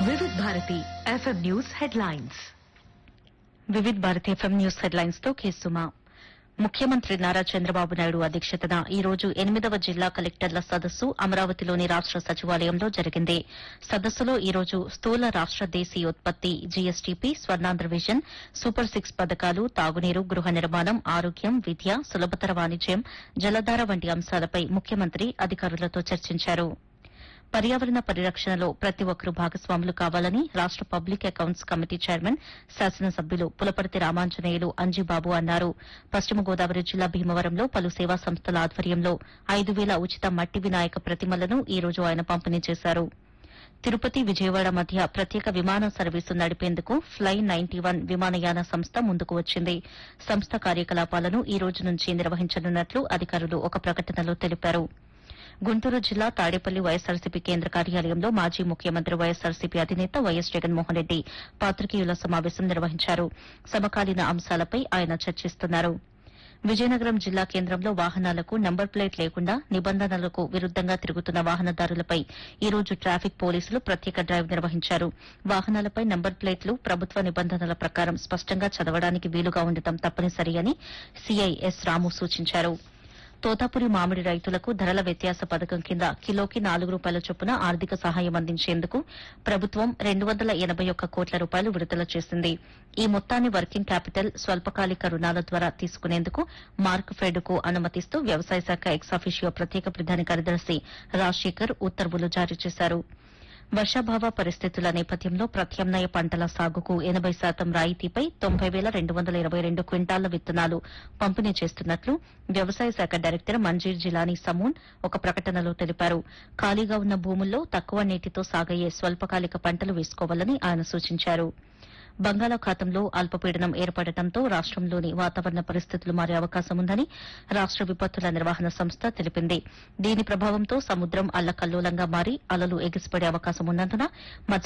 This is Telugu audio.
Vividh Bharati FM news headlines Vividh Bharati FM news headlines తో కేసుమా ముఖ్యమంత్రి నారా చంద్రబాబు నాయుడు అధ్యక్షతన ఈ రోజు ఎనిమిదవ జిల్లా కలెక్టర్ల సదస్సు అమరావతిలోని రాష్ట సచివాలయంలో జరిగింది సదస్సులో ఈ రోజు స్థూల రాష్ట దేశీయోత్పత్తి GSTP Swarnandhra vision super six పథకాలు తాగునీరు గృహ నిర్మాణం ఆరోగ్యం విద్య సులభతర వాణిజ్యం జలధార వంటి అంశాలపై ముఖ్యమంత్రి అధికారులతో చర్చించారు పర్యావరణ పరిరక్షణలో ప్రతి ఒక్కరూ భాగస్వాములు కావాలని రాష్ట పబ్లిక్ అకౌంట్స్ కమిటీ చైర్మన్ శాసనసభ్యులు పులపర్తి రామాంజనేయులు అంజిబాబు అన్నారు పశ్చిమ గోదావరి జిల్లా భీమవరంలో పలు సేవా సంస్థల ఆధ్వర్యంలో ఐదు వేల ఉచిత మట్టి వినాయక ప్రతిమలను ఈ రోజు ఆయన పంపిణీ చేశారు తిరుపతి విజయవాడ మధ్య ప్రత్యేక విమాన సర్వీసు నడిపేందుకు ఫ్లై నైన్టీ వన్ విమానయాన సంస్థ ముందుకు వచ్చింది సంస్థ కార్యకలాపాలను ఈ రోజు నుంచి నిర్వహించనున్నట్లు అధికారులు ఒక ప్రకటనలో తెలిపారు గుంటూరు జిల్లా తాడేపల్లి వైఎస్సార్సీపీ కేంద్ర కార్యాలయంలో మాజీ ముఖ్యమంత్రి వైఎస్సార్సీపీ అధినేత వైఎస్ జగన్మోహన్ రెడ్డి పాత్రికేయుల సమావేశం నిర్వహించారు సమకాలీన అంశాలపై ఆయన చర్చిస్తున్నారు విజయనగరం జిల్లా కేంద్రంలో వాహనాలకు నంబర్ ప్లేట్ లేకుండా నిబంధనలకు విరుద్దంగా తిరుగుతున్న వాహనదారులపై ఈ రోజు ట్రాఫిక్ పోలీసులు ప్రత్యేక డ్రైవ్ నిర్వహించారు వాహనాలపై నంబర్ ప్లేట్లు ప్రభుత్వ నిబంధనల ప్రకారం స్పష్టంగా చదవడానికి వీలుగా ఉండటం తప్పనిసరి అని సీఐ ఎస్ రాము సూచించారు తోతాపురి మామిడి రైతులకు ధరల వ్యత్యాస పథకం కింద కిలోకి నాలుగు రూపాయల చొప్పున ఆర్థిక సహాయం అందించేందుకు ప్రభుత్వం రెండు వందల ఎనబై ఒక్క కోట్ల రూపాయలు విడుదల చేసింది ఈ మొత్తాన్ని వర్కింగ్ క్యాపిటల్ స్వల్పకాలిక రుణాల ద్వారా తీసుకునేందుకు మార్క్ ఫెడ్ కు అనుమతిస్తూ వ్యవసాయ శాఖ ఎక్సాఫిషియో ప్రత్యేక ప్రధాన కార్యదర్శి రాజశేఖర్ ఉత్తర్వులు జారీ చేశారు వర్షాభావ పరిస్థితుల నేపథ్యంలో ప్రత్యామ్నాయ పంటల సాగుకు ఎనబై శాతం రాయితీపై తొంభై వేల రెండు వందల ఇరవై రెండు క్వింటాళ్ల విత్తనాలు పంపిణీ చేస్తున్నట్లు వ్యవసాయ శాఖ డైరెక్టర్ మంజీర్ జిలానీ సమూన్ ఒక ప్రకటనలో తెలిపారు ఖాళీగా ఉన్న భూముల్లో తక్కువ నీటితో సాగయ్యే స్వల్పకాలిక పంటలు వేసుకోవాలని ఆయన సూచించారు బంగాళాఖాతంలో అల్పపీడనం ఏర్పడటంతో రాష్టంలోని వాతావరణ పరిస్థితులు మారే అవకాశం ఉందని రాష్ట విపత్తుల నిర్వహణ సంస్థ తెలిపింది దీని ప్రభావంతో సముద్రం అల్లకల్లోలంగా మారి అలలు ఎగిసిపడే అవకాశం ఉన్నందున మత్స్య